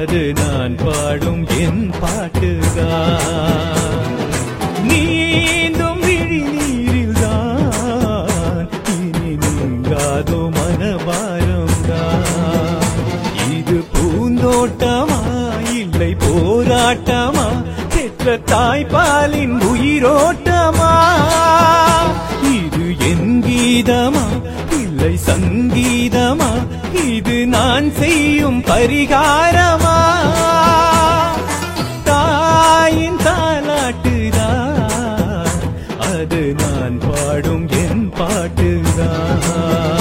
அது நான் பாடும் என் பாட்டுதான் நீந்தும் விழி நீரில்தான் இனி நீங்காதோ மனவாரம்தான் இது பூந்தோட்டமா இல்லை போராட்டமா பெற்ற தாய்ப்பாலின் உயிரோட்டமா இது என் கீதமா இல்லை சங்கீதமா இது நான் செய்யும் பரிகாரமா தாயின் தாலாட்டுதான் அது நான் பாடும் என் பாட்டுதான்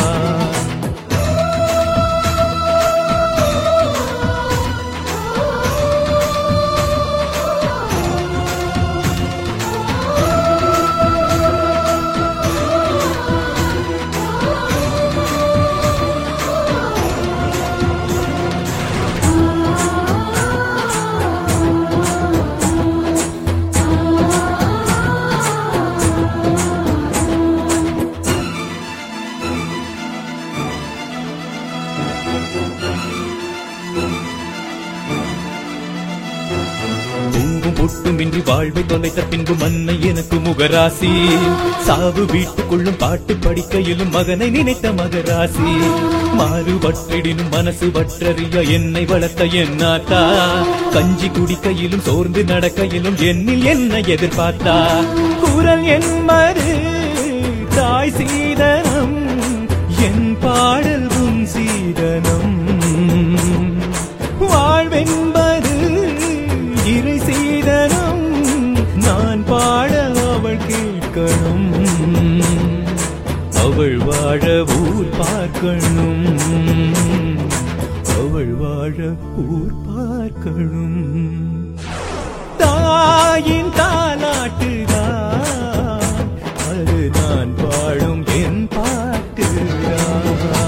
பூவும் பொட்டுமின்றி வாழ்வை தொலைத்த பின்பு மன்னை எனக்கு முகராசி சாவு வீட்டுக்குள்ளும் பாட்டு படிக்கையிலும் மகனை நினைத்த மகராசி மாறுபற்றிடினும் மனசு வற்றறிய என்னை வளர்த்த என்னாத்தா கஞ்சி குடிக்கையிலும் சோர்ந்து நடக்கையிலும் என்னில் என்ன எதிர்பார்த்தா குரல் என்பது தாய் சீதனம் என் பாடல் உன் சீதனம் வாழ்வென்பது இறை சீதனம் நான் பாட அவள் கேட்கணும் அவள் வாழ ஊர் பார்க்கணும் அவள் வாழ ஊர் பார்க்கணும் தாயின் தாலாட்டுதான் அது நான் பாடும் என் பாட்டுதான்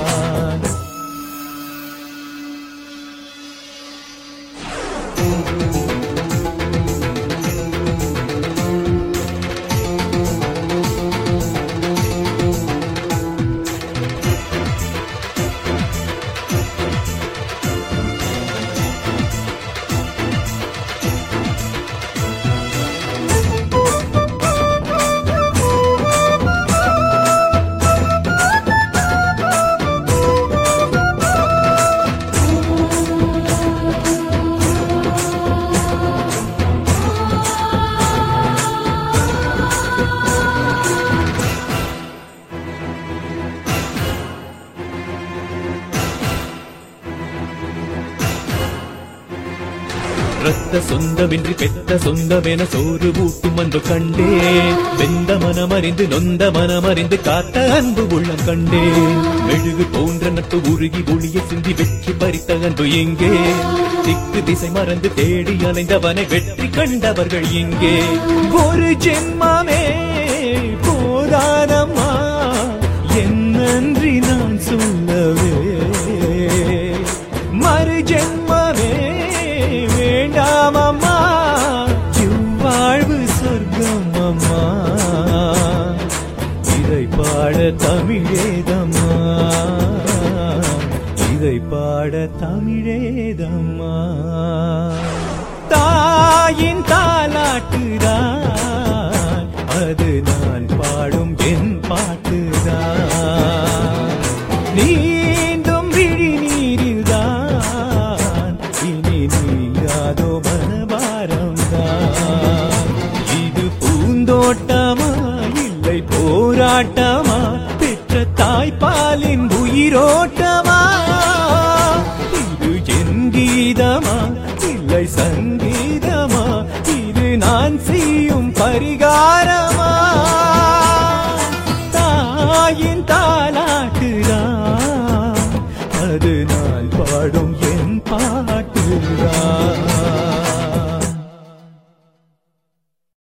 ரத்த சொந்தமின்றி பெத்த சொந்தமென சோறு ஊட்டும் அன்பு கண்டே வெந்த மனமறிந்து நொந்த மனமறிந்து காத்த அன்பு உள்ளம் கண்டே மெழுகு போன்ற நட்பு உருகி ஒளிய சிந்தி வெற்றி பறித்த அன்பு எங்கே திக்கு திசை மறந்து தேடி அலைந்தவனை வெற்றி கண்டவர்கள் எங்கே ஒரு ஜென்மமே போதாதம்மா என் நன்றி நான் சொல்லவே மறு ஜென்மமே வேண்டாம் அம்மா இவ்வாழ்வு சொர்க்கம் அம்மா இதை பாட தமிழேதம்மா இதை பாட தமிழேதம்மா தாயின் தாலாட்டுதான் அது நான் பாடும் என் பாட்டுதான் நீந்தும் விழி நீரில்தான் இனி நீங்காதோ மனபாரம்தான் இது பூந்தோட்டமா இல்லை போராட்டமா பெற்ற தாய்ப்பாலின் உயிரோட்டமா இது என் கீதமா இல்லை சங்கீதமா இது நான் செய்யும் பரிகாரமா தாயின் தாலாட்டுதான் அது நான் பாடும் என் பாட்டு